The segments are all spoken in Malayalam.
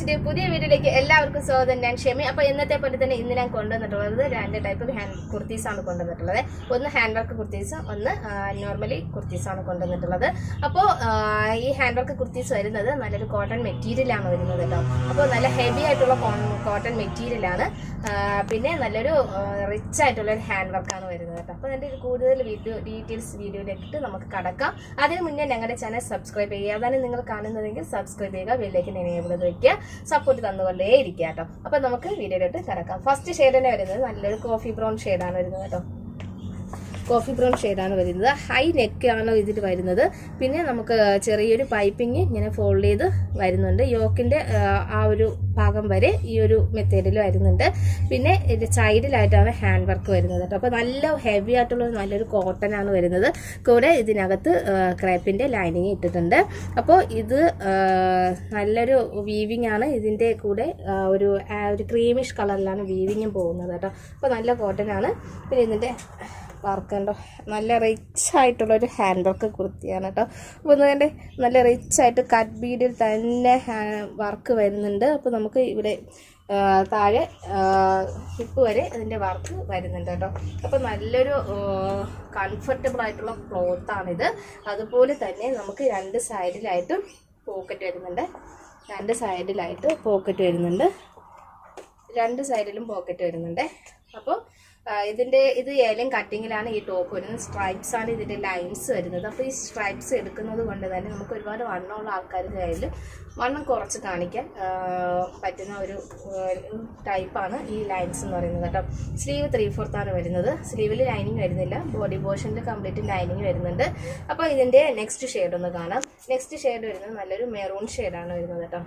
ഗൈസിന്റെ പുതിയ വീഡിയോയിലേക്ക് എല്ലാവർക്കും സ്വാഗതം ഞാൻ ക്ഷമി അപ്പൊ ഇന്നത്തെ പോലെ തന്നെ ഇന്ന് ഞാൻ കൊണ്ടുവന്നിട്ടുള്ളത് രണ്ട് ടൈപ്പ് ഹാൻഡ് കുർത്തീസ് ആണ് കൊണ്ടുവന്നിട്ടുള്ളത് ഒന്ന് ഹാൻഡ് വർക്ക് കുർത്തീസ് ഒന്ന് നോർമലി കുർത്തീസ് ആണ് കൊണ്ടുവന്നിട്ടുള്ളത് അപ്പോൾ ഈ ഹാൻഡ് വർക്ക് കുർത്തീസ് വരുന്നത് നല്ലൊരു കോട്ടൺ മെറ്റീരിയൽ ആണ് വരുന്നത് കേട്ടോ അപ്പോൾ നല്ല ഹെവി ആയിട്ടുള്ള കോട്ടൺ മെറ്റീരിയൽ ആണ് ആ, പിന്നെ നല്ലൊരു റിച്ച് ആയിട്ടുള്ള ഒരു ഹാൻഡ് വർക്കാണ് വരുന്നത് കേട്ടോ അപ്പോൾ അതിന്റെ ഒരു കൂടുതൽ വീഡിയോ ഡീറ്റെയിൽസ് വീഡിയോയിലേക്ക് നമുക്ക് കടക്കാം അതിന് മുന്നേ ഞങ്ങളുടെ ചാനൽ സബ്സ്ക്രൈബ് ചെയ്യുക അതാണ് നിങ്ങൾ കാണുന്നതെങ്കിൽ സബ്സ്ക്രൈബ് ചെയ്യുക ബെല്ലേക്ക് എനേബിൾ വയ്ക്കുക സപ്പോർട്ട് തന്നുകൊണ്ടേ ഇരിക്കുക കേട്ടോ അപ്പോൾ നമുക്ക് വീഡിയോയിലോട്ട് കിടക്കാം ഫസ്റ്റ് ഷെയ്ഡ് തന്നെ വരുന്നത് നല്ലൊരു കോഫി ബ്രൗൺ ഷെയ്ഡാണ് വരുന്നത് കേട്ടോ കോഫി ബ്രൗൺ ഷെയ്ഡാണ് വരുന്നത് ഹൈ നെക്ക് ആണ് ഇതിൽ വരുന്നത് പിന്നെ നമുക്ക് ചെറിയൊരു പൈപ്പിങ് ഇങ്ങനെ ഫോൾഡ് ചെയ്ത് വരുന്നുണ്ട് യോക്കിന്റെ ആ, ആ ഒരു ഭാഗം വരെ ഈ ഒരു മെത്തേഡിൽ വരുന്നുണ്ട് പിന്നെ ഇത് സൈഡിലായിട്ടാണ് ഹാൻഡ് വർക്ക് വരുന്നത് കേട്ടോ അപ്പോൾ നല്ല ഹെവി ആയിട്ടുള്ള ഒരു നല്ലൊരു കോട്ടൺ ആണ് വരുന്നത് കൂടെ ഇതിനകത്ത് ക്രേപ്പിന്റെ ലൈനിങ് ഇട്ടിട്ടുണ്ട് അപ്പോൾ ഇത് ആ, നല്ലൊരു വീവിങ് ആണ് ഇതിന്റെ കൂടെ ആ, ഒരു ആ, ഒരു ക്രീമിഷ് കളറിലാണ് വീവിങ്ങും പോകുന്നത് കേട്ടോ അപ്പോൾ നല്ല കോട്ടൺ ആണ് പിന്നെ ഇതിന്റെ വർക്ക് ഉണ്ടോ നല്ല റിച്ച് ആയിട്ടുള്ള ഒരു ഹാൻഡ് വർക്ക് കുർത്തിയാണ് കേട്ടോ അപ്പോൾ ഇതിൻ്റെ നല്ല റിച്ച് ആയിട്ട് കട്ട് ബീഡിൽ തന്നെ വർക്ക് വരുന്നുണ്ട് അപ്പോൾ നമുക്ക് ഇവിടെ ആ, താഴെ ഹിപ്പ് വരെ അതിൻ്റെ വർക്ക് വരുന്നുണ്ട് കേട്ടോ അപ്പോൾ നല്ലൊരു കംഫർട്ടബിൾ ആയിട്ടുള്ള ക്ലോത്താണിത് അതുപോലെ തന്നെ നമുക്ക് രണ്ട് സൈഡിലായിട്ടും പോക്കറ്റ് വരുന്നുണ്ട് രണ്ട് സൈഡിലായിട്ട് പോക്കറ്റ് വരുന്നുണ്ട് രണ്ട് സൈഡിലും പോക്കറ്റ് വരുന്നുണ്ട് അപ്പോൾ ഇതിന്റെ ഇത് ഏലം കട്ടിങ്ങിലാണ് ഈ ടോപ്പ് വരുന്നത് സ്ട്രൈപ്സ് ആണ് ഇതിന്റെ ലൈൻസ് വരുന്നത് അപ്പോൾ ഈ സ്ട്രൈപ്സ് എടുക്കുന്നത് കൊണ്ട് തന്നെ നമുക്ക് ഒരുപാട് വണ്ണമുള്ള ആൾക്കാരുടെ കയ്യിൽ വണ്ണം കുറച്ച് കാണിക്കാൻ ആ, പറ്റുന്ന ഒരു ടൈപ്പാണ് ഈ ലൈൻസ് എന്ന് പറയുന്നത് കേട്ടോ സ്ലീവ് ത്രീ ഫോർത്ത് ആണ് വരുന്നത് സ്ലീവിൽ ലൈനിങ് വരുന്നില്ല ബോഡി പോർഷനിൽ കംപ്ലീറ്റ് ലൈനിങ് വരുന്നുണ്ട് അപ്പോൾ ഇതിന്റെ നെക്സ്റ്റ് ഷെയ്ഡ് ഒന്ന് കാണാം നെക്സ്റ്റ് ഷെയ്ഡ് വരുന്നത് നല്ലൊരു മെറൂൺ ഷെയ്ഡാണ് വരുന്നത് കേട്ടോ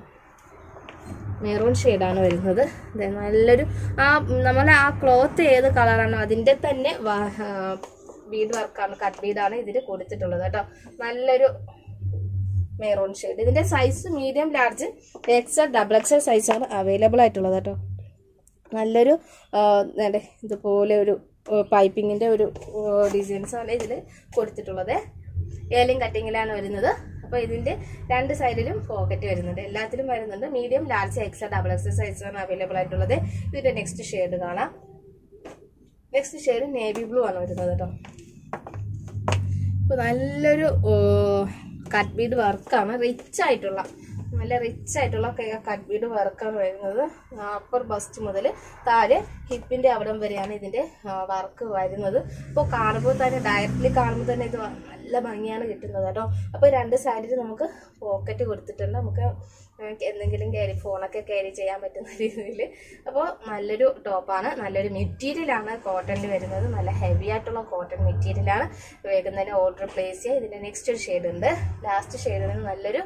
മെറൂൺ ഷെയ്ഡാണ് വരുന്നത് ദേ നല്ലൊരു ആ നമ്മളെ ആ ക്ലോത്ത് ഏത് കളറാണോ അതിൻ്റെ തന്നെ ബീഡ് വർക്കാണ് കട്ട് ബീഡാണ് ഇതിൽ കൊടുത്തിട്ടുള്ളത് കേട്ടോ നല്ലൊരു മെറൂൺ ഷെയ്ഡ് ഇതിന്റെ size medium large XL double XL സൈസാണ് അവൈലബിൾ ആയിട്ടുള്ളത് കേട്ടോ നല്ലൊരു ആ, ദേ ഇതുപോലെ ഒരു പൈപ്പിങ്ങിന്റെ ഒരു ഡിസൈൻസ് ആണ് ഇതിൽ കൊടുത്തിട്ടുള്ളത് ഏലിയും കട്ടിങ്ങിലാണ് വരുന്നത് അപ്പോൾ ഇതിന്റെ രണ്ട് സൈഡിലും പോക്കറ്റ് വരുന്നുണ്ട് എല്ലാത്തിലും വരുന്നുണ്ട് medium large XL double XL സൈസാണ് അവൈലബിൾ ആയിട്ടുള്ളത് ഇതിന്റെ നെക്സ്റ്റ് ഷെയ്ഡ് കാണാം നെക്സ്റ്റ് ഷെയ്ഡ് നേവി ബ്ലൂ ആണ് വരുന്നത് കേട്ടോ അപ്പോൾ നല്ലൊരു കട്ട് ബീഡ് വർക്കാണ് റിച്ച് ആയിട്ടുള്ള നല്ല റിച്ച് ആയിട്ടുള്ള കട്ട് ബീഡ് വർക്കാണ് വരുന്നത് അപ്പർ ബസ്റ്റ് മുതൽ താഴെ ഹിപ്പിന്റെ അവിടം വരെയാണ് ഇതിന്റെ വർക്ക് വരുന്നത് ഇപ്പോൾ കാണുമ്പോൾ തന്നെ ഡയറക്റ്റ്ലി കാണുമ്പോൾ തന്നെ ഇത് നല്ല ഭംഗിയാണ് കിട്ടുന്നത് കേട്ടോ അപ്പോൾ രണ്ട് സൈഡിൽ നമുക്ക് പോക്കറ്റ് കൊടുത്തിട്ടുണ്ട് നമുക്ക് എന്തെങ്കിലും ക്യാരി ഫോണൊക്കെ ക്യാരി ചെയ്യാൻ പറ്റുന്ന രീതിയിൽ അപ്പോൾ നല്ലൊരു ടോപ്പാണ് നല്ലൊരു മെറ്റീരിയലാണ് കോട്ടണിൽ വരുന്നത് നല്ല ഹെവി ആയിട്ടുള്ള കോട്ടൺ മെറ്റീരിയലാണ് വേഗം തന്നെ ഓർഡർ പ്ലേസ് ചെയ്യുക ഇതിൻ്റെ നെക്സ്റ്റ് ഒരു ഷെയ്ഡ് ഉണ്ട് ലാസ്റ്റ് ഷെയ്ഡിന് നല്ലൊരു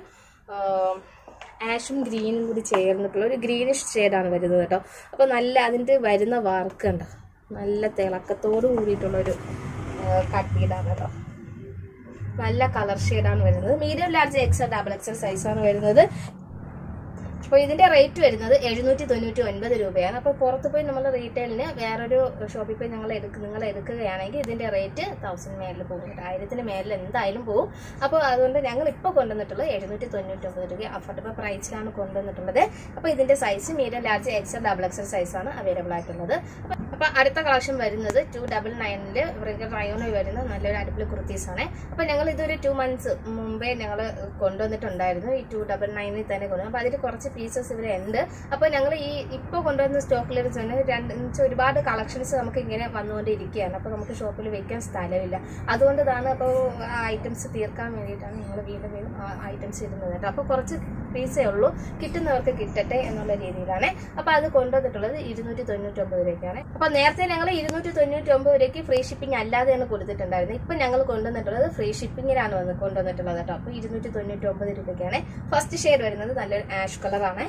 ആഷും ഗ്രീനും കൂടി ചേർന്നിട്ടുള്ള ഒരു ഗ്രീനിഷ് ഷെയ്ഡാണ് വരുന്നത് കേട്ടോ അപ്പോൾ നല്ല അതിൻ്റെ വരുന്ന വർക്ക് ഉണ്ടോ നല്ല തിളക്കത്തോട് കൂടിയിട്ടുള്ള ഒരു കട്ട് ബീഡാണ് കേട്ടോ നല്ല കളർ ഷെയ്ഡാണ് വരുന്നത് medium large XL double XL സൈസാണ് വരുന്നത് അപ്പോൾ ഇതിന്റെ റേറ്റ് വരുന്നത് എഴുന്നൂറ്റി തൊണ്ണൂറ്റി ഒൻപത് രൂപയാണ് അപ്പോൾ പുറത്ത് പോയി നമ്മൾ റീറ്റെയിലിന് വേറൊരു ഷോപ്പിൽ പോയി നിങ്ങൾ എടുക്ക നിങ്ങൾ എടുക്കുകയാണെങ്കിൽ ഇതിന്റെ റേറ്റ് തൗസൻഡ് മേലിൽ പോകും കേട്ടോ ആയിരത്തിന് മേലിൽ എന്തായാലും പോകും അപ്പോൾ അതുകൊണ്ട് ഞങ്ങൾ ഇപ്പോൾ കൊണ്ടുവന്നിട്ടുള്ളത് എഴുന്നൂറ്റി തൊണ്ണൂറ്റി ഒമ്പത് രൂപ അഫോർഡബിൾ പ്രൈസിലാണ് കൊണ്ടുവന്നിട്ടുള്ളത് അപ്പോൾ ഇതിന്റെ size medium large XL double XL സൈസാണ് അവൈലബിൾ ആയിട്ടുള്ളത് അപ്പോൾ അടുത്ത കളക്ഷൻ വരുന്നത് ടു ഡബിൾ നയനില് റയോണിൽ വരുന്ന നല്ലൊരു അടിപൊളി കുർത്തീസ് ആണ് അപ്പോൾ ഞങ്ങൾ ഇതൊരു ടു മന്ത്സ് മുമ്പേ ഞങ്ങൾ കൊണ്ടുവന്നിട്ടുണ്ടായിരുന്നു ഈ ടു ഡബിൾ നയനിൽ തന്നെ കൊണ്ടുവന്നു അപ്പോൾ അതിൽ കുറച്ച് പീസസ് ഇവിടെ ഉണ്ട് അപ്പോൾ ഞങ്ങൾ ഈ ഇപ്പോൾ കൊണ്ടുവന്ന സ്റ്റോക്കിൽ തന്നെ രണ്ട് എന്ന് വെച്ചാൽ ഒരുപാട് കളക്ഷൻസ് നമുക്ക് ഇങ്ങനെ വന്നുകൊണ്ടിരിക്കുകയാണ് അപ്പോൾ നമുക്ക് ഷോപ്പിൽ വെക്കാൻ സ്ഥലമില്ല അതുകൊണ്ട് ഇതാണ് അപ്പോൾ ആ ഐറ്റംസ് തീർക്കാൻ വേണ്ടിയിട്ടാണ് ഞങ്ങൾ വീണ്ടും വീണ്ടും ആ ഐറ്റംസ് ഇടുന്നത് കേട്ടോ അപ്പോൾ കുറച്ച് പീസേ ഉള്ളൂ കിട്ടുന്നവർക്ക് കിട്ടട്ടെ എന്നുള്ള രീതിയിലാണ് അപ്പോൾ അത് കൊണ്ടുവന്നിട്ടുള്ളത് ഇരുന്നൂറ്റി തൊണ്ണൂറ്റി ഒമ്പത് രൂപയ്ക്കാണ് അപ്പോൾ നേരത്തെ ഞങ്ങൾ ഇരുന്നൂറ്റി തൊണ്ണൂറ്റി ഒമ്പത് രൂപയ്ക്ക് ഫ്രീ ഷിപ്പിംഗ് അല്ലാതെയാണ് കൊടുത്തിട്ടുണ്ടായിരുന്നത് ഇപ്പം ഞങ്ങൾ കൊണ്ടുവന്നിട്ടുള്ളത് ഫ്രീ ഷിപ്പിങ്ങിലാണ് വന്ന് കൊണ്ടുവന്നിട്ടുള്ളത് കേട്ടോ അപ്പോൾ ഇരുന്നൂറ്റി തൊണ്ണൂറ്റി ഒമ്പത് രൂപയ്ക്കാണ് ഫസ്റ്റ് ഷെയ്ഡ് വരുന്നത് നല്ലൊരു ആഷ് കളറാണ്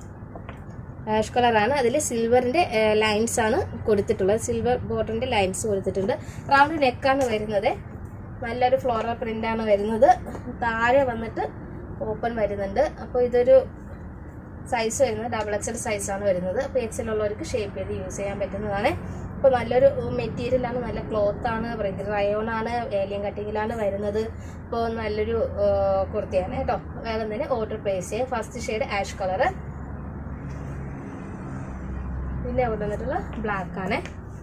ആഷ് കളറാണ് അതിൽ സിൽവറിന്റെ ലൈൻസ് ആണ് കൊടുത്തിട്ടുള്ളത് സിൽവർ ബോർഡറിന്റെ ലൈൻസ് കൊടുത്തിട്ടുണ്ട് റൗണ്ട് നെക്കാണ് വരുന്നത് നല്ലൊരു ഫ്ലോറൽ പ്രിന്റ് ആണ് വരുന്നത് താഴെ വന്നിട്ട് ഓപ്പൺ വരുന്നുണ്ട് അപ്പോൾ ഇതൊരു സൈസ് വരുന്നത് ഡബിൾ എക്സൽ സൈസാണ് വരുന്നത് അപ്പോൾ എക്സൽ ഉള്ളവർക്ക് ഷേപ്പ് ചെയ്ത് യൂസ് ചെയ്യാൻ പറ്റുന്നതാണ് ഇപ്പോൾ നല്ലൊരു മെറ്റീരിയലാണ് നല്ല ക്ലോത്ത് ആണ് റയോൺ ആണ് ഏലിയൻ കട്ടിങ്ങിലാണ് വരുന്നത് ഇപ്പോൾ നല്ലൊരു ആ, കുർത്തിയാണ് കേട്ടോ വേഗം തന്നെ ഓർഡർ പ്ലേസ് ചെയ്യുക ഫസ്റ്റ് ഷെയ്ഡ് ആഷ് കളറ് പിന്നെ കൊണ്ടുവന്നിട്ടുള്ള ബ്ലാക്ക് ആണ്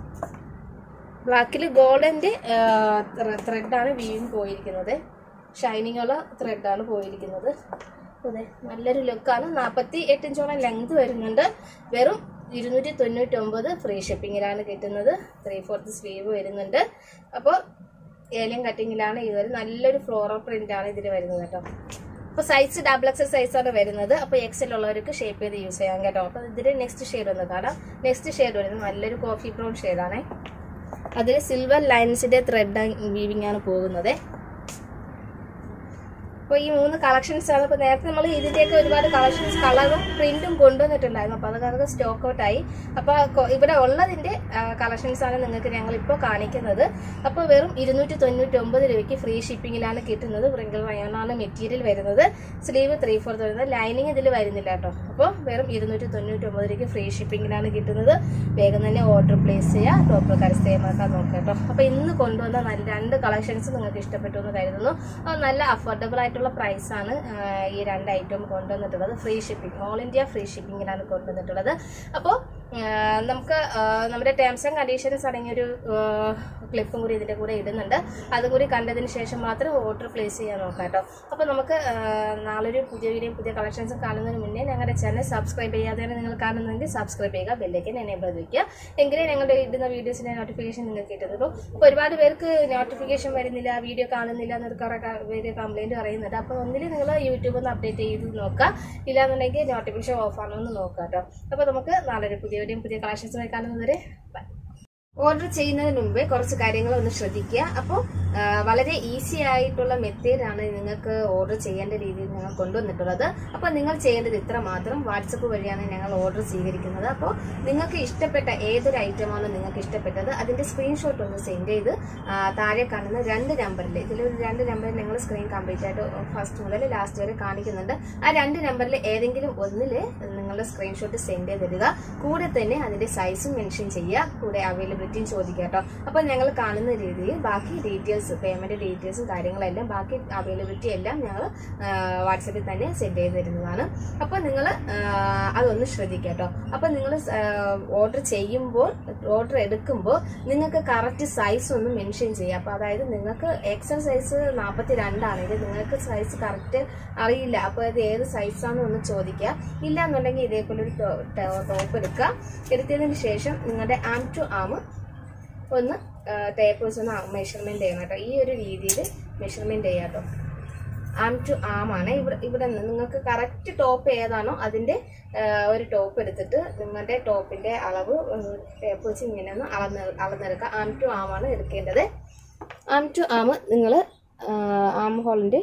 ബ്ലാക്കിൽ ഗോൾഡൻ്റെ ത്രെഡാണ് വീവിങ് പോയിരിക്കുന്നത് ഷൈനിങ് ഉള്ള ത്രെഡാണ് പോയിരിക്കുന്നത് അതെ നല്ലൊരു ലുക്കാണ് നാൽപ്പത്തി എട്ട് ഇഞ്ചോളം ലെങ്ത് വരുന്നുണ്ട് വെറും ഇരുന്നൂറ്റി തൊണ്ണൂറ്റി ഒമ്പത് ഫ്രീ ഷിപ്പിങ്ങിലാണ് കിട്ടുന്നത് ത്രീ ഫോർത്ത് സ്ലീവ് വരുന്നുണ്ട് അപ്പോൾ ഏലിയൻ കട്ടിങ്ങിലാണ് ഇത് വരുന്നത് നല്ലൊരു ഫ്ലോറൽ പ്രിന്റ് ആണ് ഇതിൽ വരുന്നത് കേട്ടോ അപ്പോൾ സൈസ് ഡബിൾ എക്സൽ സൈസാണ് വരുന്നത് അപ്പോൾ എക്സൽ ഉള്ളവർക്ക് ഷേപ്പ് ചെയ്ത് യൂസ് ചെയ്യാം കേട്ടോ അപ്പോൾ ഇതിൽ നെക്സ്റ്റ് ഷെയ്ഡ് ഒന്ന് കാണാം നെക്സ്റ്റ് ഷെയ്ഡ് വരുന്നത് നല്ലൊരു കോഫി ബ്രൗൺ ഷെയ്ഡാണേ അതിൽ സിൽവർ ലൈൻസിന്റെ ത്രെഡ് വീവിംഗ് ആണ് പോകുന്നത് അപ്പോൾ ഈ മൂന്ന് കളക്ഷൻസ് ആണ് ഇപ്പോൾ നേരത്തെ നമ്മൾ ഇതിൻ്റെയൊക്കെ ഒരുപാട് കളക്ഷൻസ് കളറും പ്രിന്റും കൊണ്ടുവന്നിട്ടുണ്ടായിരുന്നു അപ്പോൾ അതൊക്കെ അതൊക്കെ സ്റ്റോക്ക് ഔട്ട് ആയി അപ്പോൾ കൊ- ഇവിടെ ഉള്ളതിൻ്റെ കളക്ഷൻസ് ആണ് നിങ്ങൾക്ക് ഞങ്ങൾ ഇപ്പോൾ കാണിക്കുന്നത് അപ്പോൾ വെറും ഇരുന്നൂറ്റി തൊണ്ണൂറ്റി ഒമ്പത് രൂപയ്ക്ക് ഫ്രീ ഷിപ്പിങ്ങിലാണ് കിട്ടുന്നത് വ്രിങ്കിൾ റയോണാണ് മെറ്റീരിയൽ വരുന്നത് സ്ലീവ് ത്രീ ഫോർത്ത് വരുന്നത് ലൈനിങ് ഇതിൽ വരുന്നില്ല കേട്ടോ അപ്പോൾ വെറും ഇരുന്നൂറ്റി തൊണ്ണൂറ്റി ഒമ്പത് രൂപയ്ക്ക് ഫ്രീ ഷിപ്പിങ്ങിലാണ് കിട്ടുന്നത് വേഗം തന്നെ ഓർഡർ പ്ലേസ് ചെയ്യുക ടോപ്പ് കരസ്ഥയമാക്കാൻ നോക്കുക കേട്ടോ അപ്പോൾ ഇന്ന് കൊണ്ടുവന്ന നല്ല രണ്ട് കളക്ഷൻസ് നിങ്ങൾക്ക് ഇഷ്ടപ്പെട്ടു എന്ന് കരുതുന്നു അത് നല്ല അഫോർഡബിൾ ആയിട്ടുള്ള പ്രൈസ് ആണ് ആ, ഈ രണ്ട് ഐറ്റം കൊണ്ടുവന്നിട്ടുള്ളത് free shipping all India free ഷിപ്പിങ്ങിലാണ് കൊണ്ടുവന്നിട്ടുള്ളത് അപ്പോൾ നമുക്ക് ആ, നമ്മുടെ ടേംസ് ആൻഡ് കണ്ടീഷൻസ് അടങ്ങിയൊരു ക്ലിപ്പും കൂടി ഇതിൻ്റെ കൂടെ ഇടുന്നുണ്ട് അതും കൂടി കണ്ടതിന് ശേഷം മാത്രം ഓർഡർ പ്ലേസ് ചെയ്യാൻ നോക്കാം കേട്ടോ അപ്പോൾ നമുക്ക് ആ, നാളൊരു പുതിയ വീഡിയോ പുതിയ കളക്ഷൻസ് കാണുന്നതിന് മുന്നേ ഞങ്ങളുടെ ചാനൽ സബ്സ്ക്രൈബ് ചെയ്യാതെയാണ് നിങ്ങൾ കാണുന്നതെങ്കിൽ സബ്സ്ക്രൈബ് ചെയ്യുക ബെല്ലേക്ക് എനേബിൾ ചെയ്ത് വയ്ക്കുക എങ്കിലേ ഞങ്ങളുടെ ഇടുന്ന വീഡിയോസിൻ്റെ നോട്ടിഫിക്കേഷൻ നിങ്ങൾക്ക് കിട്ടുന്നുള്ളൂ അപ്പോൾ ഒരുപാട് പേർക്ക് നോട്ടിഫിക്കേഷൻ വരുന്നില്ല വീഡിയോ കാണുന്നില്ല എന്നൊരു കുറേ ക- പേര് കംപ്ലൈൻറ്റ് പറയുന്നുണ്ട് അപ്പോൾ ഒന്നിൽ നിങ്ങൾ യൂട്യൂബ് ഒന്ന് അപ്ഡേറ്റ് ചെയ്ത് നോക്കുക ഇല്ലാന്നുണ്ടെങ്കിൽ നോട്ടിഫിക്കേഷൻ ഓഫ് ആണോ എന്ന് നോക്കുക കേട്ടോ അപ്പോൾ നമുക്ക് നാളെ ഒരു പുതിയ വീഡിയോ പുതിയ കളക്ഷൻസുമായി കാണുന്നവരെ ബൈ ഓർഡർ ചെയ്യുന്നതിന് മുമ്പേ കുറച്ച് കാര്യങ്ങൾ ഒന്ന് ശ്രദ്ധിക്കുക അപ്പോൾ ആ, വളരെ ഈസി ആയിട്ടുള്ള മെത്തേഡാണ് നിങ്ങൾക്ക് ഓർഡർ ചെയ്യേണ്ട രീതിയിൽ ഞങ്ങൾ കൊണ്ടുവന്നിട്ടുള്ളത് അപ്പോൾ നിങ്ങൾ ചെയ്യേണ്ടത് ഇത്ര മാത്രം വാട്സപ്പ് വഴിയാണ് ഞങ്ങൾ ഓർഡർ സ്വീകരിക്കുന്നത് അപ്പോൾ നിങ്ങൾക്ക് ഇഷ്ടപ്പെട്ട ഏതൊരു ഐറ്റമാണോ നിങ്ങൾക്ക് ഇഷ്ടപ്പെട്ടത് അതിന്റെ സ്ക്രീൻഷോട്ട് ഒന്ന് സെൻഡ് ചെയ്ത് ആ, താഴെ കാണുന്ന രണ്ട് നമ്പറിൽ ഇതിലൊരു രണ്ട് നമ്പറിൽ ഞങ്ങൾ സ്ക്രീൻ കംപ്ലീറ്റ് ആയിട്ട് ഫസ്റ്റ് മുതൽ ലാസ്റ്റ് വരെ കാണിക്കുന്നുണ്ട് ആ രണ്ട് നമ്പറിൽ ഏതെങ്കിലും ഒന്നിൽ നിങ്ങളുടെ സ്ക്രീൻഷോട്ട് സെൻഡ് ചെയ്ത് തരിക കൂടെ തന്നെ അതിന്റെ സൈസും മെൻഷൻ ചെയ്യുക കൂടെ അവൈലബിലിറ്റിയും ചോദിക്കുക കേട്ടോ അപ്പോൾ ഞങ്ങൾ കാണുന്ന രീതിയിൽ ബാക്കി ഡീറ്റെയിൽസ് പേയ്മെന്റ് ഡീറ്റെയിൽസും കാര്യങ്ങളെല്ലാം ബാക്കി അവൈലബിലിറ്റി എല്ലാം ഞങ്ങൾ വാട്സപ്പിൽ തന്നെ സെൻഡ് ചെയ്ത് തരുന്നതാണ് അപ്പോൾ നിങ്ങൾ അതൊന്ന് ശ്രദ്ധിക്കുക കേട്ടോ അപ്പോൾ നിങ്ങൾ ഓർഡർ ചെയ്യുമ്പോൾ ഓർഡർ എടുക്കുമ്പോൾ നിങ്ങൾക്ക് കറക്റ്റ് സൈസ് ഒന്ന് മെൻഷൻ ചെയ്യുക അപ്പോൾ അതായത് നിങ്ങൾക്ക് എക്സൽ സൈസ് നാൽപ്പത്തി രണ്ടാണെങ്കിൽ നിങ്ങൾക്ക് സൈസ് കറക്റ്റ് അറിയില്ല അപ്പോൾ അത് ഏത് സൈസാണെന്ന് ഒന്ന് ചോദിക്കുക ഇല്ല എന്നുണ്ടെങ്കിൽ ഇതേപോലെ ഒരു ടോപ്പ് എടുക്കുക എടുത്തതിന് ശേഷം നിങ്ങളുടെ ആം ടു ആം ഒന്ന് ടേപ്പ് വെച്ച് ഒന്ന് മെഷർമെന്റ് ചെയ്യണം കേട്ടോ ഈ ഒരു രീതിയിൽ മെഷർമെന്റ് ചെയ്യാം കേട്ടോ ആം ടു ആം ആണ് ഇവിടെ ഇവിടെ നിന്ന് നിങ്ങൾക്ക് കറക്റ്റ് ടോപ്പ് ഏതാണോ അതിന്റെ ആ, ഒരു ടോപ്പ് എടുത്തിട്ട് നിങ്ങളുടെ ടോപ്പിന്റെ അളവ് ടേപ്പ് വെച്ച് ഇങ്ങനെ ഒന്ന് അളന്ന് അളന്നെടുക്കുക ആം ടു ആം ആണ് എടുക്കേണ്ടത് ആം ടു ആം നിങ്ങൾ ആം ഹോളിന്റെ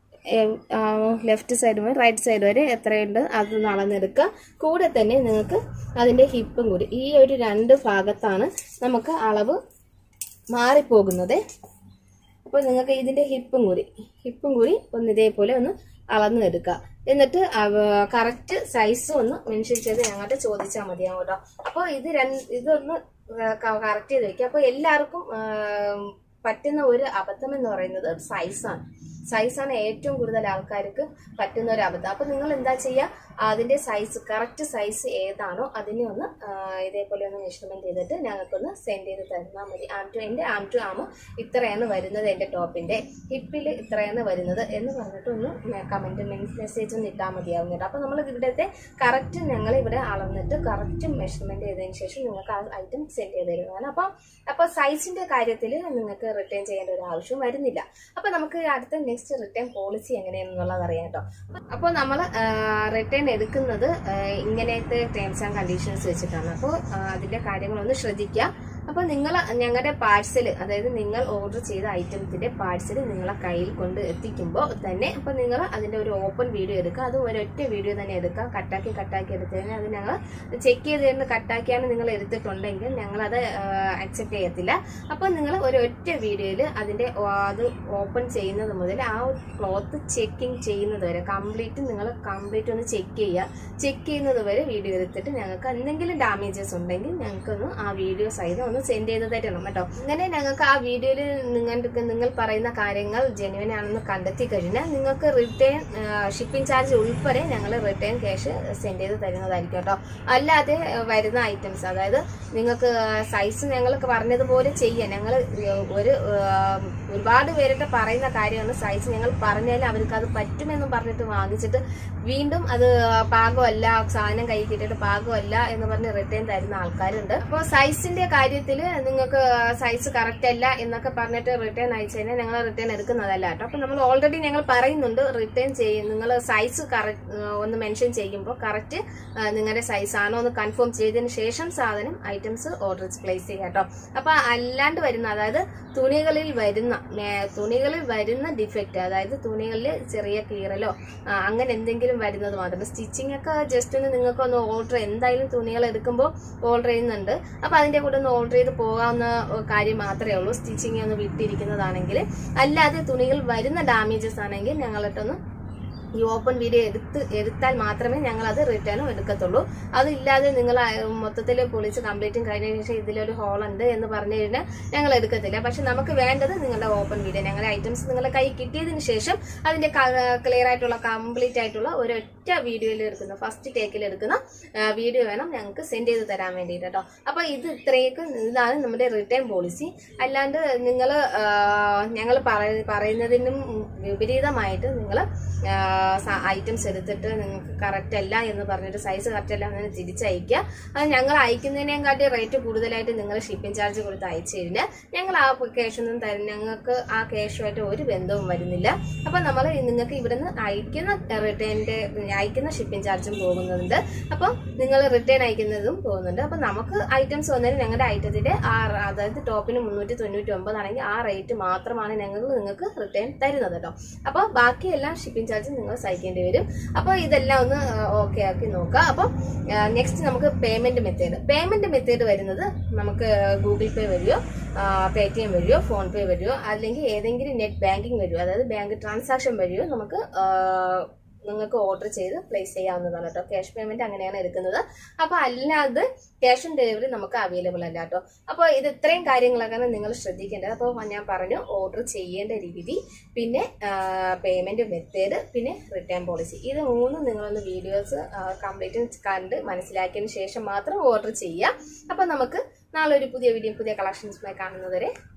ലെഫ്റ്റ് സൈഡ് മുതൽ റൈറ്റ് സൈഡ് വരെ എത്രയുണ്ട് അതൊന്ന് അളന്നെടുക്കുക കൂടെ തന്നെ നിങ്ങൾക്ക് അതിന്റെ ഹിപ്പും കൂടി ഈ ഒരു രണ്ട് ഭാഗത്താണ് നമുക്ക് അളവ് മാറിപ്പോകുന്നത് അപ്പോൾ നിങ്ങൾക്ക് ഇതിന്റെ ഹിപ്പും കൂടി ഹിപ്പും കൂടി ഒന്ന് ഇതേപോലെ ഒന്ന് അളന്ന് എടുക്കുക എന്നിട്ട് കറക്റ്റ് സൈസ് ഒന്ന് മെൻഷൻ ചെയ്ത് ഞങ്ങളുടെ ചോദിച്ചാൽ മതിയാവും കേട്ടോ അപ്പോൾ ഇത് രണ്ട് ഇതൊന്ന് കറക്റ്റ് ചെയ്ത് വെക്കുക അപ്പോൾ എല്ലാവർക്കും ആ, പറ്റുന്ന ഒരു അബദ്ധം എന്ന് പറയുന്നത് സൈസാണ് സൈസാണ് ഏറ്റവും കൂടുതൽ ആൾക്കാർക്ക് പറ്റുന്ന ഒരു അബദ്ധം അപ്പോൾ നിങ്ങൾ എന്താ ചെയ്യുക അതിന്റെ സൈസ് കറക്റ്റ് സൈസ് ഏതാണോ അതിനെ ഒന്ന് ആ, ഇതേപോലെ ഒന്ന് മെഷർമെന്റ് ചെയ്തിട്ട് ഞങ്ങൾക്കൊന്ന് സെൻഡ് ചെയ്ത് തന്നാൽ മതി ആം ടു എൻ്റെ ആം ടു ആം ഇത്രയാണ് വരുന്നത് എൻ്റെ ടോപ്പിന്റെ ഹിപ്പിൽ ഇത്രയാണ് വരുന്നത് എന്ന് പറഞ്ഞിട്ട് ഒന്ന് കമന്റ് മെസ്സേജ് ഒന്ന് ഇട്ടാൽ മതിയാവും കേട്ടോ അപ്പോൾ നമ്മൾ ഇവിടുത്തെ കറക്റ്റ് ഞങ്ങൾ ഇവിടെ അളന്നിട്ട് കറക്റ്റ് മെഷർമെന്റ് ചെയ്തതിന് ശേഷം നിങ്ങൾക്ക് ആ ഐറ്റം സെൻഡ് ചെയ്ത് തരുന്നതാണ് അപ്പോൾ അപ്പോൾ സൈസിന്റെ കാര്യത്തിൽ നിങ്ങൾക്ക് റിട്ടേൺ ചെയ്യേണ്ട ഒരു ആവശ്യം വരുന്നില്ല അപ്പോൾ നമുക്ക് അടുത്ത നെക്സ്റ്റ് റിട്ടേൺ പോളിസി എങ്ങനെയാണെന്നുള്ളത് അറിയാം കേട്ടോ അപ്പോൾ നമ്മൾ റിട്ടേൺ എടുക്കുന്നത് ആ, ഇങ്ങനത്തെ ടേംസ് ആൻഡ് കണ്ടീഷൻസ് വെച്ചിട്ടാണ് അപ്പോൾ അതിന്റെ കാര്യങ്ങളൊന്ന് ശ്രദ്ധിക്കുക അപ്പോൾ നിങ്ങൾ ഞങ്ങളുടെ പാഴ്സൽ അതായത് നിങ്ങൾ ഓർഡർ ചെയ്ത ഐറ്റത്തിന്റെ പാഴ്സൽ നിങ്ങളെ കയ്യിൽ കൊണ്ട് എത്തിക്കുമ്പോൾ തന്നെ അപ്പോൾ നിങ്ങൾ അതിന്റെ ഒരു ഓപ്പൺ വീഡിയോ എടുക്കുക അത് ഒരൊറ്റ വീഡിയോ തന്നെ എടുക്കുക കട്ടാക്കി കട്ടാക്കി എടുത്തു കഴിഞ്ഞാൽ അത് ഞങ്ങൾ ചെക്ക് ചെയ്ത് തരുന്ന കട്ടാക്കിയാണ് നിങ്ങൾ എടുത്തിട്ടുണ്ടെങ്കിൽ ഞങ്ങളത് അക്സെപ്റ്റ് ചെയ്യത്തില്ല അപ്പോൾ നിങ്ങൾ ഒരു ഒറ്റ വീഡിയോയിൽ അതിന്റെ ഓ- അത് ഓപ്പൺ ചെയ്യുന്നത് മുതൽ ആ ക്ലോത്ത് ചെക്കിങ് ചെയ്യുന്നത് വരെ കംപ്ലീറ്റ് നിങ്ങൾ കംപ്ലീറ്റ് ഒന്ന് ചെക്ക് ചെയ്യുക ചെക്ക് ചെയ്യുന്നത് വരെ വീഡിയോ എടുത്തിട്ട് ഞങ്ങൾക്ക് എന്തെങ്കിലും ഡാമേജസ് ഉണ്ടെങ്കിൽ ഞങ്ങൾക്കൊന്ന് ആ വീഡിയോ സഹിതം ഒന്ന് ഒന്ന് സെൻഡ് ചെയ്ത് തരണം കേട്ടോ അങ്ങനെ ഞങ്ങൾക്ക് ആ വീഡിയോയിൽ നിങ്ങൾക്ക് നിങ്ങൾ പറയുന്ന കാര്യങ്ങൾ ജെന്യുവൻ ആണെന്ന് കണ്ടെത്തി കഴിഞ്ഞാൽ നിങ്ങൾക്ക് റിട്ടേൺ ഷിപ്പിംഗ് ചാർജ് ഉൾപ്പെടെ ഞങ്ങൾ റിട്ടേൺ ക്യാഷ് സെൻഡ് ചെയ്ത് തരുന്നതായിരിക്കും കേട്ടോ അല്ലാതെ ആ, വരുന്ന ഐറ്റംസ് അതായത് നിങ്ങൾക്ക് സൈസ് ഞങ്ങൾക്ക് പറഞ്ഞതുപോലെ ചെയ്യാം ഞങ്ങൾ ഒരു ആ, ഒരുപാട് പേരുടെ പറയുന്ന കാര്യമാണ് സൈസ് ഞങ്ങൾ പറഞ്ഞാൽ അവർക്ക് അത് പറ്റുമെന്ന് പറഞ്ഞിട്ട് വാങ്ങിച്ചിട്ട് വീണ്ടും അത് പാകമല്ല സാധനം കൈ കിട്ടിയിട്ട് പാകമല്ല എന്ന് പറഞ്ഞ് റിട്ടേൺ തരുന്ന ആൾക്കാരുണ്ട് അപ്പോൾ സൈസിന്റെ കാര്യത്തിൽ നിങ്ങൾക്ക് സൈസ് കറക്റ്റ് അല്ല എന്നൊക്കെ പറഞ്ഞിട്ട് റിട്ടേൺ അയച്ചു കഴിഞ്ഞാൽ ഞങ്ങൾ റിട്ടേൺ എടുക്കുന്നതല്ല കേട്ടോ അപ്പോൾ നമ്മൾ ഓൾറെഡി ഞങ്ങൾ പറയുന്നുണ്ട് റിട്ടേൺ ചെയ്യും നിങ്ങൾ സൈസ് കറക്റ്റ് ഒന്ന് മെൻഷൻ ചെയ്യുമ്പോൾ കറക്റ്റ് നിങ്ങളുടെ സൈസ് ആണോ എന്ന് കൺഫേം ചെയ്തതിന് ശേഷം സാധനം ഐറ്റംസ് ഓർഡർ പ്ലേസ് ചെയ്യുക കേട്ടോ അപ്പോൾ അല്ലാണ്ട് വരുന്ന അതായത് തുണികളിൽ വരുന്ന മേ- തുണികളിൽ വരുന്ന ഡിഫക്റ്റ് അതായത് തുണികളിൽ ചെറിയ കീറലോ ആ, അങ്ങനെ എന്തെങ്കിലും വരുന്നത് മാത്രം സ്റ്റിച്ചിങ് ഒക്കെ ജസ്റ്റ് ഒന്ന് നിങ്ങൾക്ക് ഒന്ന് ഓർഡർ എന്തായാലും തുണികൾ എടുക്കുമ്പോൾ ഓർഡർ ചെയ്യുന്നുണ്ട് അപ്പോൾ അതിൻ്റെ കൂടെ ഒന്ന് ഓർഡർ ചെയ്ത് പോകാവുന്ന കാര്യം മാത്രമേ ഉള്ളൂ സ്റ്റിച്ചിങ് ഒന്ന് വിട്ടിരിക്കുന്നതാണെങ്കിൽ അല്ലാതെ തുണികൾ വരുന്ന ഡാമേജസ് ആണെങ്കിൽ ഞങ്ങളിട്ടൊന്ന് ഈ ഓപ്പൺ വീഡിയോ എടുത്ത് എടുത്താൽ മാത്രമേ ഞങ്ങൾ അത് റിട്ടേണും എടുക്കത്തുള്ളൂ അതില്ലാതെ നിങ്ങൾ മൊത്തത്തിൽ പൊളിച്ച് കംപ്ലീറ്റും കഴിഞ്ഞ ശേഷം ഇതിലൊരു ഹോൾ ഉണ്ട് എന്ന് പറഞ്ഞു കഴിഞ്ഞാൽ ഞങ്ങൾ എടുക്കത്തില്ല പക്ഷെ നമുക്ക് വേണ്ടത് നിങ്ങളുടെ ഓപ്പൺ വീഡിയോ ഞങ്ങളുടെ ഐറ്റംസ് നിങ്ങളുടെ കൈ കിട്ടിയതിന് ശേഷം അതിന്റെ ക്ലിയർ ആയിട്ടുള്ള കംപ്ലീറ്റ് ആയിട്ടുള്ള ഒരൊറ്റ വീഡിയോയിൽ എടുക്കുന്ന ഫസ്റ്റ് ടേക്കിൽ എടുക്കുന്ന വീഡിയോ വേണം ഞങ്ങൾക്ക് സെൻഡ് ചെയ്ത് തരാൻ വേണ്ടിയിട്ട് കേട്ടോ അപ്പൊ ഇത് ഇത്രയൊക്കെ ഇതാണ് നമ്മുടെ റിട്ടേൺ പോളിസി അല്ലാണ്ട് നിങ്ങൾ ഞങ്ങൾ പറയുന്നതിനും വിപരീതമായിട്ട് നിങ്ങൾ ഐറ്റംസ് എടുത്തിട്ട് നിങ്ങൾക്ക് കറക്റ്റ് അല്ല എന്ന് പറഞ്ഞിട്ട് സൈസ് കറക്റ്റ് അല്ല എന്ന് തിരിച്ചയക്കുക അത് ഞങ്ങൾ അയക്കുന്നതിനേക്കാട്ടി റേറ്റ് കൂടുതലായിട്ട് നിങ്ങൾ ഷിപ്പിംഗ് ചാർജ് കൊടുത്ത് അയച്ചു കഴിഞ്ഞാൽ ഞങ്ങൾ ആ ക്യാഷ് ഒന്നും തരും ഞങ്ങൾക്ക് ആ ക്യാഷുമായിട്ട് ഒരു ബന്ധവും വരുന്നില്ല അപ്പൊ നമ്മൾ നിങ്ങൾക്ക് ഇവിടുന്ന് അയക്കുന്ന റിട്ടേണിന്റെ അയക്കുന്ന ഷിപ്പിംഗ് ചാർജും പോകുന്നുണ്ട് അപ്പം നിങ്ങൾ റിട്ടേൺ അയക്കുന്നതും പോകുന്നുണ്ട് അപ്പൊ നമുക്ക് ഐറ്റംസ് വന്നതിന് ഞങ്ങളുടെ ഐറ്റത്തിന്റെ ആ അതായത് ടോപ്പിന് മുന്നൂറ്റി തൊണ്ണൂറ്റി ഒമ്പതാണെങ്കിൽ ആ റേറ്റ് മാത്രമാണ് ഞങ്ങൾ നിങ്ങൾക്ക് റിട്ടേൺ തരുന്നത് കേട്ടോ അപ്പോൾ ബാക്കിയെല്ലാം ഷിപ്പിംഗ് ചാർജ് നിങ്ങൾ സഹിക്കേണ്ടി വരും അപ്പോൾ ഇതെല്ലാം ഒന്ന് ഓക്കെ ആക്കി നോക്കുക അപ്പം നെക്സ്റ്റ് നമുക്ക് പേയ്മെന്റ് മെത്തേഡ് പേയ്മെന്റ് മെത്തേഡ് വരുന്നത് നമുക്ക് ഗൂഗിൾ പേ വഴിയോ പേ ടി എം വഴിയോ ഫോൺ പേ വഴിയോ അല്ലെങ്കിൽ ഏതെങ്കിലും നെറ്റ് ബാങ്കിങ് വഴിയോ അതായത് ബാങ്ക് ട്രാൻസാക്ഷൻ വഴിയോ നമുക്ക് ആ, നിങ്ങൾക്ക് ഓർഡർ ചെയ്ത് പ്ലേസ് ചെയ്യാവുന്നതാണ് കേട്ടോ ക്യാഷ് പേയ്മെന്റ് അങ്ങനെയാണ് എടുക്കുന്നത് അപ്പോൾ അല്ലാതെ ക്യാഷ് ഓൺ ഡെലിവറി നമുക്ക് അവൈലബിൾ അല്ല കേട്ടോ അപ്പോൾ ഇത് ഇത്രയും കാര്യങ്ങളൊക്കെയാണ് നിങ്ങൾ ശ്രദ്ധിക്കേണ്ടത് അപ്പോൾ ഞാൻ പറഞ്ഞു ഓർഡർ ചെയ്യേണ്ട രീതി പിന്നെ പേയ്മെന്റ് മെത്തേഡ് പിന്നെ റിട്ടേൺ പോളിസി ഇത് മൂന്നും നിങ്ങളൊന്ന് വീഡിയോസ് കംപ്ലീറ്റ് കണ്ട് മനസ്സിലാക്കിയതിന് ശേഷം മാത്രം ഓർഡർ ചെയ്യുക അപ്പോൾ നമുക്ക് നാളെ ഒരു പുതിയ വീഡിയോ പുതിയ കളക്ഷൻസുമായി കാണുന്നവരെ